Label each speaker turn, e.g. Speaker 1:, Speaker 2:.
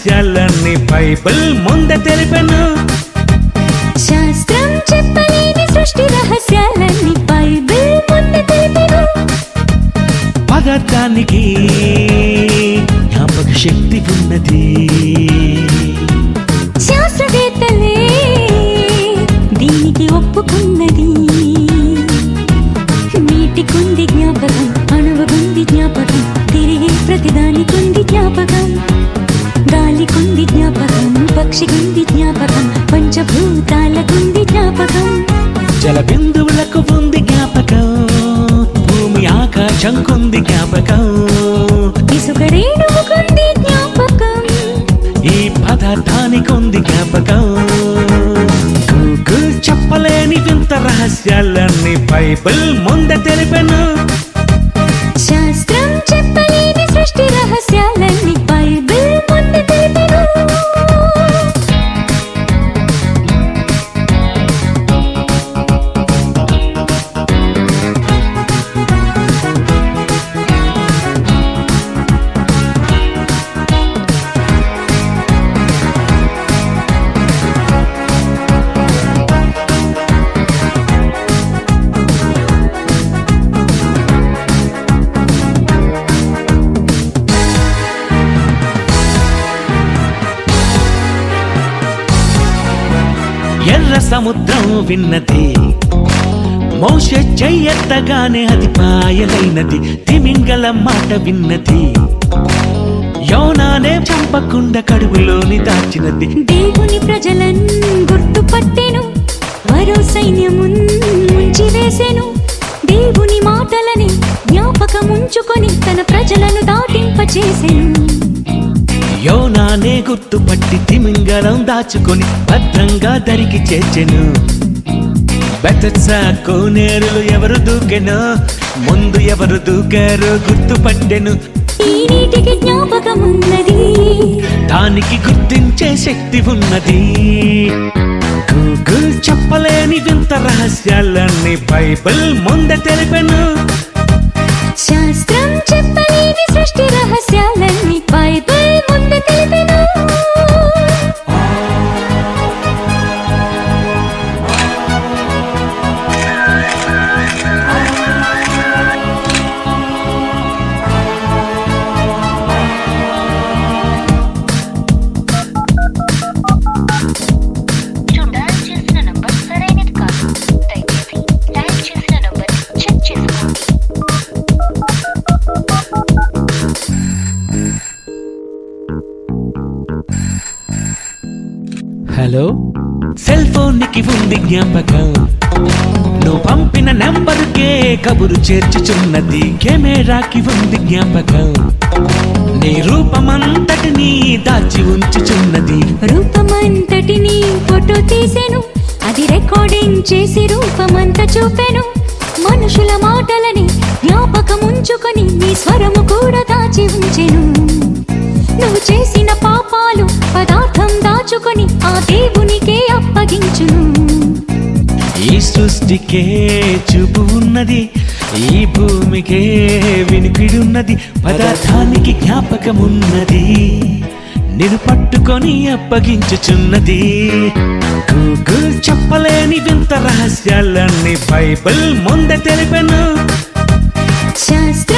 Speaker 1: రహస్యాలన్నీ Bible ముందే తెలిపెను
Speaker 2: శాస్త్రం చెప్పలేని సృష్టి రహస్యాలన్నీ బైబిల్ ముందు తెలిపెను
Speaker 1: పదార్థానికి జ్ఞాపక శక్తి ఉన్నది
Speaker 2: శాస్త్రవేత్తలే దీనికి ఒప్పుకున్నది నీటికుంది జ్ఞాపకం అణువుకుంది జ్ఞాపకం తిరిగి ప్రతిదానికుంది జ్ఞాపకం గాలికుంది జ్ఞాపకం పక్షికుంది జ్ఞాపకం పంచభూతాలకుంది జ్ఞాపకం
Speaker 1: జల బిందువులకు ఉంది జ్ఞాపకం భూమి ఆకాశం కుంది జ్ఞాపకం
Speaker 2: ఇసుక రేణువుకుంది జ్ఞాపకం
Speaker 1: ఈ పదార్థానికి ఉంది జ్ఞాపకం గూగుల్ చెప్పలేని వింత రహస్యాలన్నీ బైబిల్ ముందే తెలిపెను
Speaker 2: శాస్త్రం చెప్పలేని సృష్టి రహస్యాలన్నీ బైబిల్ ముందు తెలిపెను
Speaker 1: ఎర్ర సముద్రం విన్నది మోష చెయ్యెత్తగానే అది పాయలైనది తిమింగల మాట విన్నది యోనానే చంపకుండా కడుపులోని దాచినది
Speaker 2: దేవుని ప్రజలను గుర్తుపట్టెను మరో సైన్యమున్ ముంచి వేసెను దేవుని మాటలని జ్ఞాపకముంచుకొని తన ప్రజలను దాటింపచేసెను
Speaker 1: యోనానే గుర్తుపట్టి తిమింగలం దాచుకొని భద్రంగా దరికి చేర్చెను బెతత్సా కోనేరులు ఎవరు దూకెను ముందు ఎవరు దూకారో గుర్తుపట్టెను
Speaker 2: ఈ నీటికి జ్ఞాపకమున్నది
Speaker 1: దానికి గుర్తించే శక్తి ఉన్నది గూగుల్ చెప్పలేని వింత రహస్యాలన్నీ బైబిల్ ముందే తెలిపెను
Speaker 2: శాస్త్రం చెప్పలేని సృష్టి రహస్యాలన్నీ బైబిల్ ముందు తెలిపెను
Speaker 3: మీరు డయల్ చేసిన నంబర్ సరైనది కాదు దయచేసి డయల్ చేసిన నంబర్ చెక్ చేసుకోండి
Speaker 1: హలో సెల్ ఫోన్ కి ఉంది జ్ఞాపకం నువ్వు పంపిన నెంబరుకే కబురు చేర్చుచున్నది కెమెరాకి ఉంది జ్ఞాపకం నీ రూపమంతటిని దాచి ఉంచుచున్నది
Speaker 2: రూపమంతటిని ఫోటో తీసెను అది రికార్డింగ్ చేసి రూపమంతా చూపెను మనుషుల మాటలని జ్ఞాపకముంచుకొని నీ స్వరము కూడా దాచి ఉంచెను నువ్వు చేసిన పాపాలు పదార్థం దాచుకొని ఆ దేవునికే అప్పగించును
Speaker 1: ఈ సృష్టికే చూపు ఉన్నది ఈ భూమికే వినికిడున్నది పదార్థానికి జ్ఞాపకం ఉన్నది నిన్ను పట్టుకొని అప్పగించుచున్నది గూగుల్ చెప్పలేని వింత రహస్యాలన్నీ బైబిల్ ముందే తెలిపెను
Speaker 2: శాస్త్ర